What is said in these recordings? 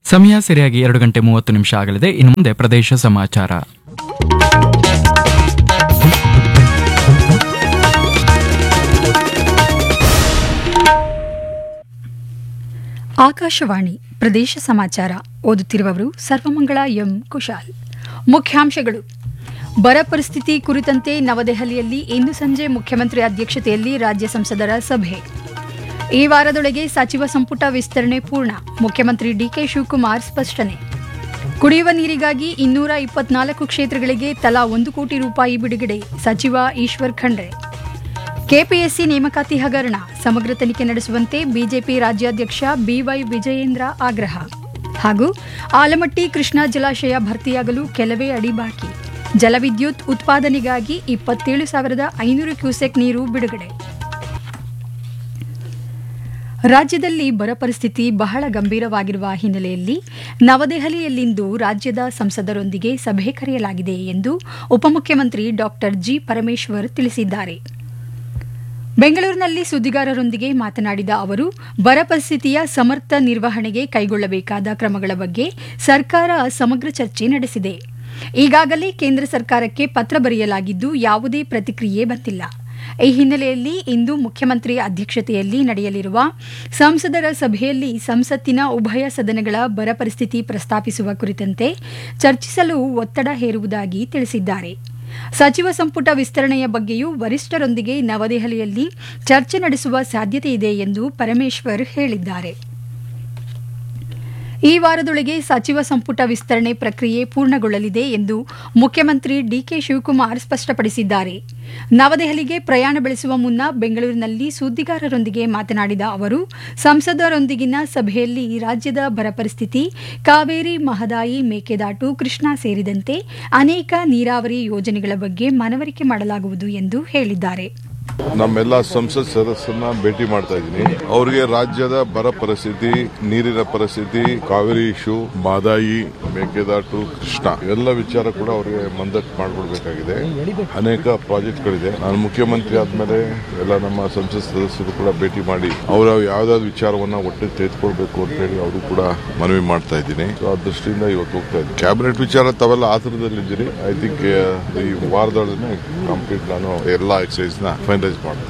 ಸಮಯ ಸರಿಯಾಗಿ ಎರಡು ಗಂಟೆ ಮೂವತ್ತು ನಿಮಿಷ ಆಗಲಿದೆ ಇನ್ನು ಮುಂದೆ ಪ್ರದೇಶ ಸಮಾಚಾರ ಆಕಾಶವಾಣಿ ಪ್ರದೇಶ ಸಮಾಚಾರ ಓದುತ್ತಿರುವವರು ಸರ್ವಮಂಗಳ ಎಂ ಕುಶಾಲ್ ಮುಖ್ಯಾಂಶಗಳು ಬರ ಪರಿಸ್ಥಿತಿ ಕುರಿತಂತೆ ನವದೆಹಲಿಯಲ್ಲಿ ಇಂದು ಸಂಜೆ ಮುಖ್ಯಮಂತ್ರಿ ಅಧ್ಯಕ್ಷತೆಯಲ್ಲಿ ರಾಜ್ಯ ಸಂಸದರ ಸಭೆ ಈ ವಾರದೊಳಗೆ ಸಚಿವ ಸಂಪುಟ ವಿಸ್ತರಣೆ ಪೂರ್ಣ ಮುಖ್ಯಮಂತ್ರಿ ಡಿಕೆ ಶಿವಕುಮಾರ್ ಸ್ಪಷ್ಟನೆ ಕುಡಿಯುವ ನೀರಿಗಾಗಿ ಇನ್ನೂರ ಇಪ್ಪತ್ನಾಲ್ಕು ಕ್ಷೇತ್ರಗಳಿಗೆ ತಲಾ ಒಂದು ಕೋಟಿ ರೂಪಾಯಿ ಬಿಡುಗಡೆ ಸಚಿವ ಈಶ್ವರ್ ಖಂಡ್ರೆ ಕೆಪಿಎಸ್ಸಿ ನೇಮಕಾತಿ ಹಗರಣ ಸಮಗ್ರ ತನಿಖೆ ನಡೆಸುವಂತೆ ಬಿಜೆಪಿ ರಾಜ್ಯಾಧ್ಯಕ್ಷ ಬಿವೈ ವಿಜಯೇಂದ್ರ ಆಗ್ರಹ ಹಾಗೂ ಆಲಮಟ್ಟಿ ಕೃಷ್ಣಾ ಜಲಾಶಯ ಭರ್ತಿಯಾಗಲು ಕೆಲವೇ ಅಡಿ ಬಾಕಿ ಜಲವಿದ್ಯುತ್ ಉತ್ಪಾದನೆಗಾಗಿ ಇಪ್ಪತ್ತೇಳು ಸಾವಿರದ ಐನೂರು ಕ್ಯೂಸೆಕ್ ನೀರು ಬಿಡುಗಡೆ ರಾಜ್ಯದಲ್ಲಿ ಬರ ಪರಿಸ್ಥಿತಿ ಬಹಳ ಗಂಭೀರವಾಗಿರುವ ಹಿನ್ನೆಲೆಯಲ್ಲಿ ನವದೆಹಲಿಯಲ್ಲಿಂದು ರಾಜ್ಯದ ಸಂಸದರೊಂದಿಗೆ ಸಭೆ ಕರೆಯಲಾಗಿದೆ ಎಂದು ಉಪಮುಖ್ಯಮಂತ್ರಿ ಡಾಕ್ಟರ್ ಜಿ ಪರಮೇಶ್ವರ್ ತಿಳಿಸಿದ್ದಾರೆ ಬೆಂಗಳೂರಿನಲ್ಲಿ ಸುದ್ದಿಗಾರರೊಂದಿಗೆ ಮಾತನಾಡಿದ ಅವರು ಬರ ಪರಿಸ್ಥಿತಿಯ ಸಮರ್ಥ ನಿರ್ವಹಣೆಗೆ ಕೈಗೊಳ್ಳಬೇಕಾದ ಕ್ರಮಗಳ ಬಗ್ಗೆ ಸರ್ಕಾರ ಸಮಗ್ರ ಚರ್ಚೆ ನಡೆಸಿದೆ ಈಗಾಗಲೇ ಕೇಂದ್ರ ಸರ್ಕಾರಕ್ಕೆ ಪತ್ರ ಬರೆಯಲಾಗಿದ್ದು ಯಾವುದೇ ಪ್ರತಿಕ್ರಿಯೆ ಬಂದಿಲ್ಲ ಈ ಹಿನ್ನೆಲೆಯಲ್ಲಿ ಇಂದು ಮುಖ್ಯಮಂತ್ರಿ ಅಧ್ಯಕ್ಷತೆಯಲ್ಲಿ ನಡೆಯಲಿರುವ ಸಂಸದರ ಸಭೆಯಲ್ಲಿ ಸಂಸತ್ತಿನ ಉಭಯ ಸದನಗಳ ಬರ ಪರಿಸ್ಥಿತಿ ಪ್ರಸ್ತಾಪಿಸುವ ಕುರಿತಂತೆ ಚರ್ಚಿಸಲು ಒತ್ತಡ ಹೇರುವುದಾಗಿ ತಿಳಿಸಿದ್ದಾರೆ ಸಚಿವ ಸಂಪುಟ ವಿಸ್ತರಣೆಯ ಬಗ್ಗೆಯೂ ವರಿಷ್ಠರೊಂದಿಗೆ ನವದೆಹಲಿಯಲ್ಲಿ ಚರ್ಚೆ ನಡೆಸುವ ಸಾಧ್ಯತೆ ಇದೆ ಎಂದು ಪರಮೇಶ್ವರ್ ಹೇಳಿದ್ದಾರೆ ಈ ವಾರದೊಳಗೆ ಸಚಿವ ಸಂಪುಟ ವಿಸ್ತರಣೆ ಪ್ರಕ್ರಿಯೆ ಪೂರ್ಣಗೊಳ್ಳಲಿದೆ ಎಂದು ಮುಖ್ಯಮಂತ್ರಿ ಡಿಕೆ ಶಿವಕುಮಾರ್ ಸ್ಪಷ್ಟಪಡಿಸಿದ್ದಾರೆ ನವದೆಹಲಿಗೆ ಪ್ರಯಾಣ ಬೆಳೆಸುವ ಮುನ್ನ ಬೆಂಗಳೂರಿನಲ್ಲಿ ಸುದ್ದಿಗಾರರೊಂದಿಗೆ ಮಾತನಾಡಿದ ಅವರು ಸಂಸದರೊಂದಿಗಿನ ಸಭೆಯಲ್ಲಿ ರಾಜ್ಯದ ಬರ ಪರಿಸ್ಥಿತಿ ಕಾವೇರಿ ಮಹದಾಯಿ ಮೇಕೆದಾಟು ಕೃಷ್ಣಾ ಸೇರಿದಂತೆ ಅನೇಕ ನೀರಾವರಿ ಯೋಜನೆಗಳ ಬಗ್ಗೆ ಮನವರಿಕೆ ಮಾಡಲಾಗುವುದು ಎಂದು ಹೇಳಿದ್ದಾರೆ ನಮ್ಮೆಲ್ಲ ಸಂಸತ್ ಸದಸ್ಯರನ್ನ ಭೇಟಿ ಮಾಡ್ತಾ ಇದ್ದೀನಿ ಅವರಿಗೆ ರಾಜ್ಯದ ಬರ ಪರಿಸ್ಥಿತಿ ನೀರಿನ ಪರಿಸ್ಥಿತಿ ಕಾವೇರಿ ಇಶ್ಯೂ ಮಾದಾಯಿ ಮೇಕೆದಾಟು ಕೃಷ್ಣ ಎಲ್ಲ ವಿಚಾರ ಕೂಡ ಅವರಿಗೆ ಮಂದಟ್ ಮಾಡಿಕೊಡ್ಬೇಕಾಗಿದೆ ಅನೇಕ ಪ್ರಾಜೆಕ್ಟ್ಗಳಿದೆ ನಾನು ಮುಖ್ಯಮಂತ್ರಿ ಆದ್ಮೇಲೆ ಎಲ್ಲ ನಮ್ಮ ಸಂಸತ್ ಸದಸ್ಯರು ಕೂಡ ಭೇಟಿ ಮಾಡಿ ಅವರ ಯಾವ್ದಾದ್ರು ವಿಚಾರವನ್ನ ಒಟ್ಟಿಗೆ ತೆಗೆದುಕೊಳ್ಬೇಕು ಅಂತ ಹೇಳಿ ಅವರು ಕೂಡ ಮನವಿ ಮಾಡ್ತಾ ಇದ್ದೀನಿ ಸೊ ಆ ದೃಷ್ಟಿಯಿಂದ ಇವತ್ತು ಹೋಗ್ತಾ ಇದ್ದೀನಿ ಕ್ಯಾಬಿನೆಟ್ ವಿಚಾರ ತಾವೆಲ್ಲ ಆತರದಲ್ಲಿದ್ದೀರಿ ಐ ಥಿಂಕ್ ಈ ವಾರದೊಳಗೆ ಕಂಪ್ಲೀಟ್ ನಾನು ಎಲ್ಲ ಎಕ್ಸೈಸ್ ನ ಫೈನಲೈಸ್ ಮಾಡ್ತೀನಿ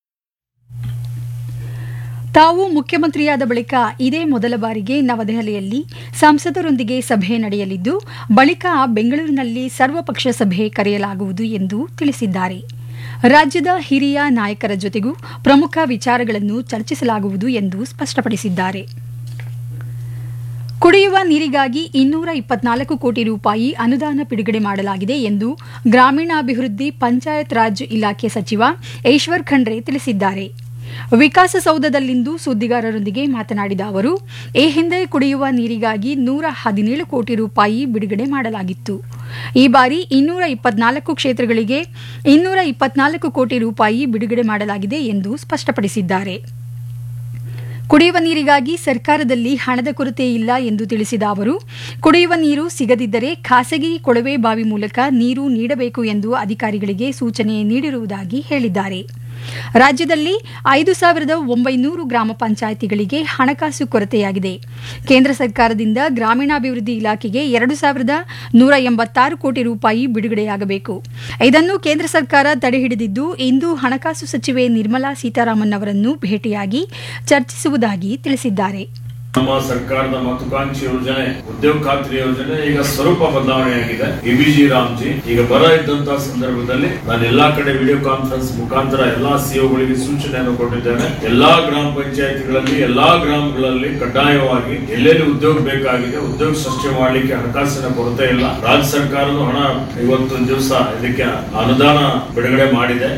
ತಾವು ಮುಖ್ಯಮಂತ್ರಿಯಾದ ಬಳಿಕ ಇದೇ ಮೊದಲ ಬಾರಿಗೆ ನವದೆಹಲಿಯಲ್ಲಿ ಸಂಸದರೊಂದಿಗೆ ಸಭೆ ನಡೆಯಲಿದ್ದು ಬಳಿಕ ಬೆಂಗಳೂರಿನಲ್ಲಿ ಸರ್ವಪಕ್ಷ ಸಭೆ ಕರೆಯಲಾಗುವುದು ಎಂದು ತಿಳಿಸಿದ್ದಾರೆ ರಾಜ್ಯದ ಹಿರಿಯ ನಾಯಕರ ಜೊತೆಗೂ ಪ್ರಮುಖ ವಿಚಾರಗಳನ್ನು ಚರ್ಚಿಸಲಾಗುವುದು ಎಂದು ಸ್ಪಷ್ಟಪಡಿಸಿದ್ದಾರೆ ಕುಡಿಯುವ ನೀರಿಗಾಗಿ ಇನ್ನೂರ ಇಪ್ಪತ್ನಾಲ್ಕು ಕೋಟಿ ರೂಪಾಯಿ ಅನುದಾನ ಬಿಡುಗಡೆ ಮಾಡಲಾಗಿದೆ ಎಂದು ಗ್ರಾಮೀಣಾಭಿವೃದ್ಧಿ ಪಂಚಾಯತ್ ರಾಜ್ ಇಲಾಖೆ ಸಚಿವ ಈಶ್ವರ್ ಖಂಡ್ರೆ ತಿಳಿಸಿದ್ದಾರೆ ವಿಕಾಸಸೌಧದಲ್ಲಿಂದು ಸುದ್ದಿಗಾರರೊಂದಿಗೆ ಮಾತನಾಡಿದ ಅವರು ಈ ಹಿಂದೆ ಕುಡಿಯುವ ನೀರಿಗಾಗಿ ನೂರ ಹದಿನೇಳು ಕೋಟಿ ರೂಪಾಯಿ ಬಿಡುಗಡೆ ಮಾಡಲಾಗಿತ್ತು ಈ ಬಾರಿ ಇನ್ನೂರ ಇಪ್ಪತ್ನಾಲ್ಕು ಕ್ಷೇತ್ರಗಳಿಗೆ ಇನ್ನೂರ ಇಪ್ಪತ್ನಾಲ್ಕು ಕೋಟಿ ರೂಪಾಯಿ ಬಿಡುಗಡೆ ಮಾಡಲಾಗಿದೆ ಎಂದು ಸ್ಪಷ್ಟಪಡಿಸಿದ್ದಾರೆ ಕುಡಿಯುವ ನೀರಿಗಾಗಿ ಸರ್ಕಾರದಲ್ಲಿ ಹಣದ ಕೊರತೆ ಇಲ್ಲ ಎಂದು ತಿಳಿಸಿದ ಅವರು ಕುಡಿಯುವ ನೀರು ಸಿಗದಿದ್ದರೆ ಖಾಸಗಿ ಕೊಳವೆ ಬಾವಿ ಮೂಲಕ ನೀರು ನೀಡಬೇಕು ಎಂದು ಅಧಿಕಾರಿಗಳಿಗೆ ಸೂಚನೆ ನೀಡಿರುವುದಾಗಿ ಹೇಳಿದ್ದಾರೆ ರಾಜ್ಯದಲ್ಲಿ ಐದು ಸಾವಿರದ ಒಂಬೈನೂರು ಗ್ರಾಮ ಪಂಚಾಯಿತಿಗಳಿಗೆ ಹಣಕಾಸು ಕೊರತೆಯಾಗಿದೆ ಕೇಂದ್ರ ಸರ್ಕಾರದಿಂದ ಗ್ರಾಮೀಣಾಭಿವೃದ್ಧಿ ಇಲಾಖೆಗೆ ಎರಡು ಸಾವಿರದ ನೂರ ಎಂಬತ್ತಾರು ಕೋಟಿ ರೂಪಾಯಿ ಬಿಡುಗಡೆಯಾಗಬೇಕು ಇದನ್ನು ಕೇಂದ್ರ ಸರ್ಕಾರ ತಡೆಹಿಡಿದಿದ್ದು ಇಂದು ಹಣಕಾಸು ಸಚಿವೆ ನಿರ್ಮಲಾ ಸೀತಾರಾಮನ್ ಅವರನ್ನು ಭೇಟಿಯಾಗಿ ಚರ್ಚಿಸುವುದಾಗಿ ತಿಳಿಸಿದ್ದಾರೆ ನಮ್ಮ ಸರ್ಕಾರದ ಮಹತ್ವಾಕಾಂಕ್ಷಿ ಯೋಜನೆ ಉದ್ಯೋಗ ಖಾತ್ರಿ ಯೋಜನೆ ಈಗ ಸ್ವರೂಪ ಬದಲಾವಣೆಯಾಗಿದೆ ಇಬಿಜಿ ರಾಮ್ಜಿ ಈಗ ಬರ ಇದ್ದಂತಹ ಸಂದರ್ಭದಲ್ಲಿ ನಾನು ಎಲ್ಲಾ ಕಡೆ ವಿಡಿಯೋ ಕಾನ್ಫರೆನ್ಸ್ ಮುಖಾಂತರ ಎಲ್ಲಾ ಸಿಒಗಳಿಗೆ ಸೂಚನೆಯನ್ನು ಕೊಟ್ಟಿದ್ದೇನೆ ಎಲ್ಲಾ ಗ್ರಾಮ ಪಂಚಾಯತಿಗಳಲ್ಲಿ ಎಲ್ಲಾ ಗ್ರಾಮಗಳಲ್ಲಿ ಕಡ್ಡಾಯವಾಗಿ ಎಲ್ಲೆಲ್ಲಿ ಉದ್ಯೋಗ ಬೇಕಾಗಿದೆ ಉದ್ಯೋಗ ಸೃಷ್ಟಿ ಮಾಡಲಿಕ್ಕೆ ಹಣಕಾಸಿನ ಕೊರತೆ ಇಲ್ಲ ರಾಜ್ಯ ಸರ್ಕಾರವು ಹಣ ಇವತ್ತು ದಿವಸ ಇದಕ್ಕೆ ಅನುದಾನ ಬಿಡುಗಡೆ ಮಾಡಿದೆ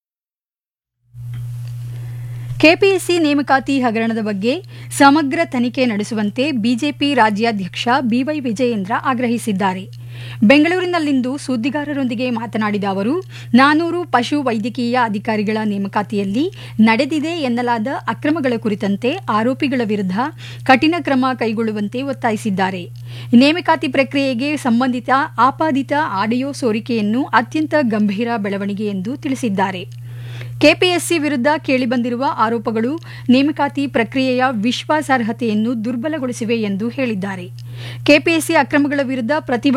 ಕೆಪಿಎಸ್ಸಿ ನೇಮಕಾತಿ ಹಗರಣದ ಬಗ್ಗೆ ಸಮಗ್ರ ತನಿಖೆ ನಡೆಸುವಂತೆ ಬಿಜೆಪಿ ರಾಜ್ಯಾಧ್ಯಕ್ಷ ಬಿವೈ ವಿಜಯೇಂದ್ರ ಆಗ್ರಹಿಸಿದ್ದಾರೆ ಬೆಂಗಳೂರಿನಲ್ಲಿಂದು ಸುದ್ದಿಗಾರರೊಂದಿಗೆ ಮಾತನಾಡಿದ ಅವರು ನಾನೂರು ಪಶು ವೈದ್ಯಕೀಯ ಅಧಿಕಾರಿಗಳ ನೇಮಕಾತಿಯಲ್ಲಿ ನಡೆದಿದೆ ಎನ್ನಲಾದ ಅಕ್ರಮಗಳ ಕುರಿತಂತೆ ಆರೋಪಿಗಳ ವಿರುದ್ಧ ಕಠಿಣ ಕ್ರಮ ಕೈಗೊಳ್ಳುವಂತೆ ಒತ್ತಾಯಿಸಿದ್ದಾರೆ ನೇಮಕಾತಿ ಪ್ರಕ್ರಿಯೆಗೆ ಸಂಬಂಧಿತ ಆಪಾದಿತ ಆಡಿಯೋ ಸೋರಿಕೆಯನ್ನು ಅತ್ಯಂತ ಗಂಭೀರ ಬೆಳವಣಿಗೆ ಎಂದು ತಿಳಿಸಿದ್ದಾರೆ ಕೆಪಿಎಸ್ಸಿ ವಿರುದ್ಧ ಕೇಳಿಬಂದಿರುವ ಆರೋಪಗಳು ನೇಮಕಾತಿ ಪ್ರಕ್ರಿಯೆಯ ವಿಶ್ವಾಸಾರ್ಹತೆಯನ್ನು ದುರ್ಬಲಗೊಳಿಸಿವೆ ಎಂದು ಹೇಳಿದ್ದಾರೆ ಕೆಪಿಎಸ್ಸಿ ಅಕ್ರಮಗಳ ವಿರುದ್ಧ ಪ್ರತಿಭಟನೆ